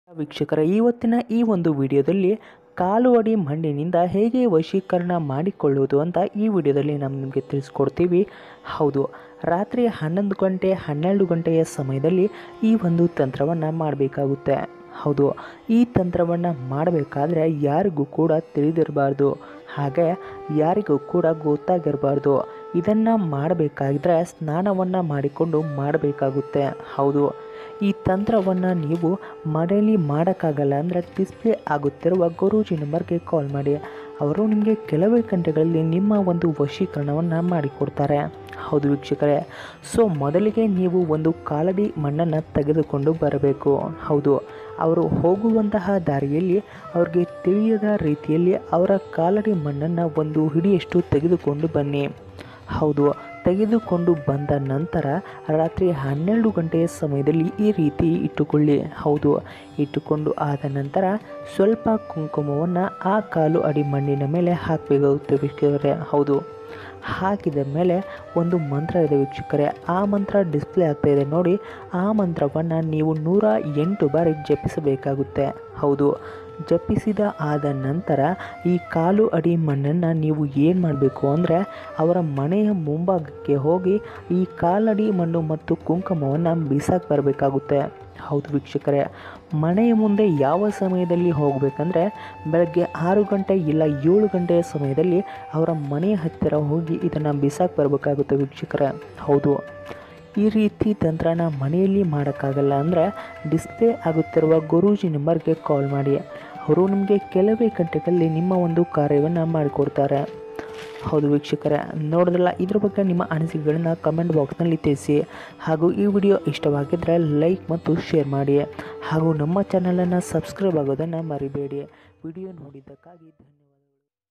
ವೀಕ್ಷಕರ ಇವತ್ತಿನ ಈ ಒಂದು ವಿಡಿಯೋದಲ್ಲಿ ಕಾಲು ಅಡಿ ಮಣ್ಣಿನಿಂದ ಹೇಗೆ ವಶೀಕರಣ ಮಾಡಿಕೊಳ್ಳುವುದು ಅಂತ ಈ ವಿಡಿಯೋದಲ್ಲಿ ನಾವು ನಿಮಗೆ ತಿಳಿಸ್ಕೊಡ್ತೀವಿ ಹೌದು ರಾತ್ರಿ ಹನ್ನೊಂದು ಗಂಟೆ ಹನ್ನೆರಡು ಗಂಟೆಯ ಸಮಯದಲ್ಲಿ ಈ ಒಂದು ತಂತ್ರವನ್ನು ಮಾಡಬೇಕಾಗುತ್ತೆ ಹೌದು ಈ ತಂತ್ರವನ್ನು ಮಾಡಬೇಕಾದ್ರೆ ಯಾರಿಗೂ ಕೂಡ ತಿಳಿದಿರಬಾರ್ದು ಹಾಗೆ ಯಾರಿಗೂ ಕೂಡ ಗೊತ್ತಾಗಿರಬಾರ್ದು ಇದನ್ನು ಮಾಡಬೇಕಾಗಿದ್ರೆ ಸ್ನಾನವನ್ನು ಮಾಡಿಕೊಂಡು ಮಾಡಬೇಕಾಗುತ್ತೆ ಹೌದು ಈ ತಂತ್ರವನ್ನು ನೀವು ಮನೆಯಲ್ಲಿ ಮಾಡೋಕ್ಕಾಗಲ್ಲ ಅಂದರೆ ಡಿಸ್ಪ್ಲೇ ಆಗುತ್ತಿರುವ ಗುರೂಜಿ ನಂಬರ್ಗೆ ಕಾಲ್ ಮಾಡಿ ಅವರು ನಿಮಗೆ ಕೆಲವೇ ಗಂಟೆಗಳಲ್ಲಿ ನಿಮ್ಮ ಒಂದು ವಶೀಕರಣವನ್ನು ಮಾಡಿಕೊಡ್ತಾರೆ ಹೌದು ವೀಕ್ಷಕರೇ ಸೊ ಮೊದಲಿಗೆ ನೀವು ಒಂದು ಕಾಲಡಿ ಮಣ್ಣನ್ನು ತೆಗೆದುಕೊಂಡು ಬರಬೇಕು ಹೌದು ಅವರು ಹೋಗುವಂತಹ ದಾರಿಯಲ್ಲಿ ಅವ್ರಿಗೆ ತಿಳಿಯದ ರೀತಿಯಲ್ಲಿ ಅವರ ಕಾಲಡಿ ಮಣ್ಣನ್ನು ಒಂದು ಹಿಡಿಯಷ್ಟು ತೆಗೆದುಕೊಂಡು ಬನ್ನಿ ಹೌದು ತೆಗೆದುಕೊಂಡು ಬಂದ ನಂತರ ರಾತ್ರಿ ಹನ್ನೆರಡು ಗಂಟೆಯ ಸಮಯದಲ್ಲಿ ಈ ರೀತಿ ಇಟ್ಟುಕೊಳ್ಳಿ ಹೌದು ಇಟ್ಟುಕೊಂಡು ಆದ ನಂತರ ಸ್ವಲ್ಪ ಕುಂಕುಮವನ್ನು ಆ ಕಾಲು ಅಡಿ ಮಣ್ಣಿನ ಮೇಲೆ ಹಾಕಬೇಕಾಗುತ್ತೆ ವೀಕ್ಷಕರೇ ಹೌದು ಹಾಕಿದ ಮೇಲೆ ಒಂದು ಮಂತ್ರ ಇದೆ ವೀಕ್ಷಕರೇ ಆ ಮಂತ್ರ ಡಿಸ್ಪ್ಲೇ ಆಗ್ತಾ ಇದೆ ನೋಡಿ ಆ ಮಂತ್ರವನ್ನು ನೀವು ನೂರ ಎಂಟು ಬಾರಿ ಜಪಿಸಬೇಕಾಗುತ್ತೆ ಹೌದು ಜಪಿಸಿದ ಆದ ನಂತರ ಈ ಕಾಲು ಅಡಿ ಮಣ್ಣನ್ನು ನೀವು ಏನು ಮಾಡಬೇಕು ಅಂದರೆ ಅವರ ಮನೆಯ ಮುಂಭಾಗಕ್ಕೆ ಹೋಗಿ ಈ ಕಾಲಡಿ ಮಣ್ಣು ಮತ್ತು ಕುಂಕುಮವನ್ನು ಬಿಸಾಕಿ ಬರಬೇಕಾಗುತ್ತೆ ಹೌದು ವೀಕ್ಷಕರೇ ಮನೆಯ ಮುಂದೆ ಯಾವ ಸಮಯದಲ್ಲಿ ಹೋಗಬೇಕಂದ್ರೆ ಬೆಳಗ್ಗೆ ಆರು ಗಂಟೆ ಇಲ್ಲ ಏಳು ಗಂಟೆಯ ಸಮಯದಲ್ಲಿ ಅವರ ಮನೆಯ ಹತ್ತಿರ ಹೋಗಿ ಇದನ್ನು ಬಿಸಾಕಿ ಬರಬೇಕಾಗುತ್ತೆ ವೀಕ್ಷಕರೇ ಹೌದು ಈ ರೀತಿ ತಂತ್ರನ ಮನೆಯಲ್ಲಿ ಮಾಡೋಕ್ಕಾಗಲ್ಲ ಅಂದರೆ ಡಿಸ್ಪ್ಲೇ ಆಗುತ್ತಿರುವ ಗುರೂಜಿ ನಂಬರ್ಗೆ ಕಾಲ್ ಮಾಡಿ ಅವರು ನಿಮಗೆ ಕೆಲವೇ ಗಂಟೆಗಳಲ್ಲಿ ನಿಮ್ಮ ಒಂದು ಕಾರ್ಯವನ್ನು ಮಾಡಿಕೊಡ್ತಾರೆ ಹೌದು ವೀಕ್ಷಕರೇ ನೋಡಿದ್ರಲ್ಲ ಇದ್ರ ಬಗ್ಗೆ ನಿಮ್ಮ ಅನಿಸಿಕೆಗಳನ್ನ ಕಮೆಂಟ್ ಬಾಕ್ಸ್ನಲ್ಲಿ ತಿಳಿಸಿ ಹಾಗೂ ಈ ವಿಡಿಯೋ ಇಷ್ಟವಾಗಿದ್ದರೆ ಲೈಕ್ ಮತ್ತು ಶೇರ್ ಮಾಡಿ ಹಾಗೂ ನಮ್ಮ ಚಾನಲನ್ನು ಸಬ್ಸ್ಕ್ರೈಬ್ ಆಗೋದನ್ನು ಮರಿಬೇಡಿ ವಿಡಿಯೋ ನೋಡಿದ್ದಕ್ಕಾಗಿ ಧನ್ಯವಾದ